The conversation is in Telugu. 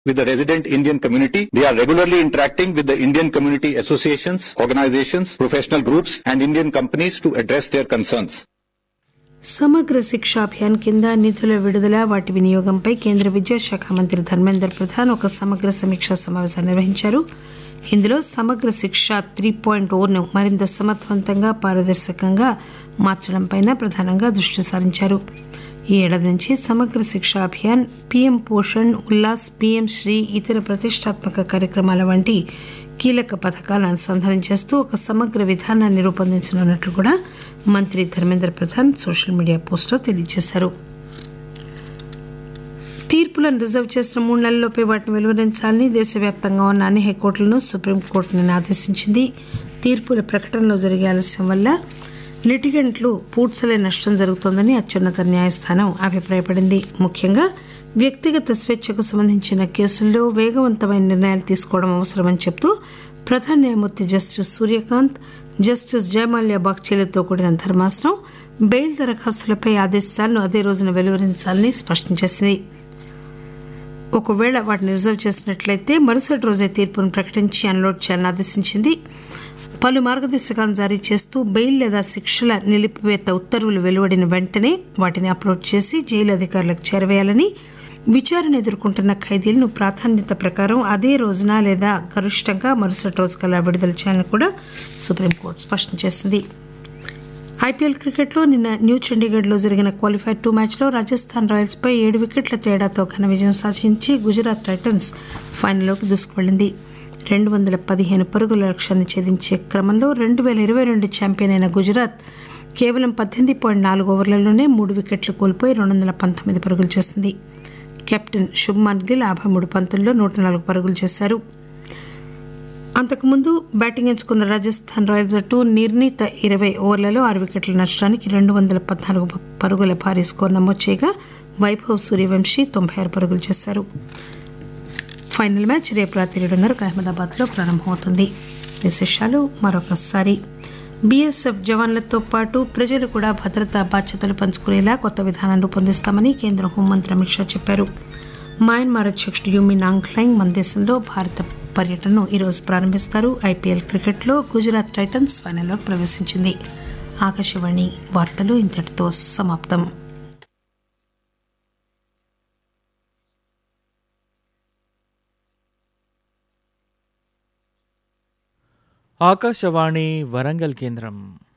with the resident Indian community. They are regularly interacting with the Indian community associations, organizations, professional groups, and Indian companies to address their concerns. సమగ్ర శిక్ష అభియాన్ కింద నిధుల విడుదల వాటి వినియోగంపై కేంద్ర విద్యాశాఖ మంత్రి ధర్మేందర్ ప్రధాన్ ఒక సమగ్ర సమీక్షా సమావేశం నిర్వహించారు ఇందులో సమగ్ర శిక్ష త్రీ పాయింట్ ఓను మరింత సమర్థవంతంగా పారదర్శకంగా మార్చడంపై ప్రధానంగా దృష్టి సారించారు ఈ ఏడాది నుంచి సమగ్ర శిక్ష అభియాన్ పీఎం పోషణ్ ఉల్లాస్ పీఎం శ్రీ ఇతర ప్రతిష్టాత్మక కార్యక్రమాల వంటి కీలక పథకాలను అనుసంధానం చేస్తూ ఒక సమగ్ర విధానాన్ని రూపొందించనున్నట్లు కూడా మంత్రి ధర్మేంద్ర ప్రధాన్ సోషల్ మీడియా పోస్టులో తెలియజేశారు తీర్పులను రిజర్వ్ చేసిన మూడు నెలల్లోపే వాటిని వెలువరించాలని దేశవ్యాప్తంగా ఉన్న అన్ని హైకోర్టులను సుప్రీంకోర్టు నిన్న ఆదేశించింది తీర్పుల ప్రకటనలో జరిగే ఆలస్యం వల్ల లిటిగెంట్లు పూడ్చలే నష్టం జరుగుతోందని అత్యున్నత న్యాయస్థానం అభిప్రాయపడింది ముఖ్యంగా వ్యక్తిగత స్వేచ్ఛకు సంబంధించిన కేసుల్లో వేగవంతమైన నిర్ణయాలు తీసుకోవడం అవసరమని చెబుతూ ప్రధాన న్యాయమూర్తి జస్టిస్ సూర్యకాంత్ జస్టిస్ జయమాల్యా బాగ్చేలతో కూడిన ధర్మాసనం బెయిల్ దరఖాస్తులపై ఆదేశాలను అదే రోజున వెలువరించాలని స్పష్టం చేసింది ఒకవేళ వాటిని రిజర్వ్ చేసినట్లయితే మరుసటి రోజే తీర్పును ప్రకటించి అన్లోడ్ చేయాలని ఆదేశించింది పలు మార్గదర్శకాలను జారీ చేస్తూ బెయిల్ లేదా శిక్షల నిలిపివేత ఉత్తర్వులు వెలువడిన వెంటనే వాటిని అప్లోడ్ చేసి జైలు అధికారులకు చేరవేయాలని విచారణ ఎదుర్కొంటున్న ఖైదీలను ప్రాధాన్యత ప్రకారం అదే రోజున లేదా గరిష్టంగా మరుసటి రోజు కల్లా విడుదల చేయాలని కూడా సుప్రీంకోర్టు స్పష్టం చేసింది ఐపీఎల్ క్రికెట్లో నిన్న న్యూ చండీగఢ్లో జరిగిన క్వాలిఫైర్ టూ మ్యాచ్లో రాజస్థాన్ రాయల్స్పై ఏడు వికెట్ల తేడాతో ఘన విజయం సాధించి గుజరాత్ టైటన్స్ ఫైనల్లోకి దూసుకువెళ్లింది రెండు వందల పదిహేను పరుగుల లక్ష్యాన్ని ఛేదించే క్రమంలో రెండు వేల ఇరవై రెండు ఛాంపియన్ అయిన గుజరాత్ కేవలం పద్దెనిమిది పాయింట్ నాలుగు ఓవర్లలోనే మూడు వికెట్లు కోల్పోయి రెండు వందల పంతొమ్మిది పరుగులు చేసింది కెప్టెన్ శుభ్మాన్ గిల్ యాభై మూడు పంతుల్లో నూట నాలుగు పరుగులు చేశారు అంతకుముందు బ్యాటింగ్ ఎంచుకున్న రాజస్థాన్ రాయల్స్ జట్టు నిర్ణీత ఇరవై ఓవర్లలో ఆరు వికెట్ల నష్టానికి రెండు వందల పద్నాలుగు పరుగుల భారీ స్కోర్ నమోదు చేయగా వైభవ్ సూర్యవంశీ తొంభై ఆరు పరుగులు చేశారు ఫైనల్ మ్యాచ్ రేపు రాత్రి ఏడున్నరకు అహ్మదాబాద్లో ప్రారంభమవుతుంది విశేషాలు మరొకసారి బీఎస్ఎఫ్ జవాన్లతో పాటు ప్రజలు కూడా భద్రతా బాధ్యతలు పంచుకునేలా కొత్త విధానం రూపొందిస్తామని కేంద్ర హోంమంత్రి అమిత్ షా చెప్పారు మయన్మార్ అధ్యక్షుడు యూమి నాంగ్లైంగ్ మన దేశంలో భారత పర్యటనను ఈరోజు ప్రారంభిస్తారు ఐపీఎల్ క్రికెట్లో గుజరాత్ టైటన్స్ ఫైనల్లోకి ప్రవేశించింది ఆకాశవాణి వార్తలు ఇంతటితో సమాప్తం ఆకాశవాణి వరంగల్ కేంద్రం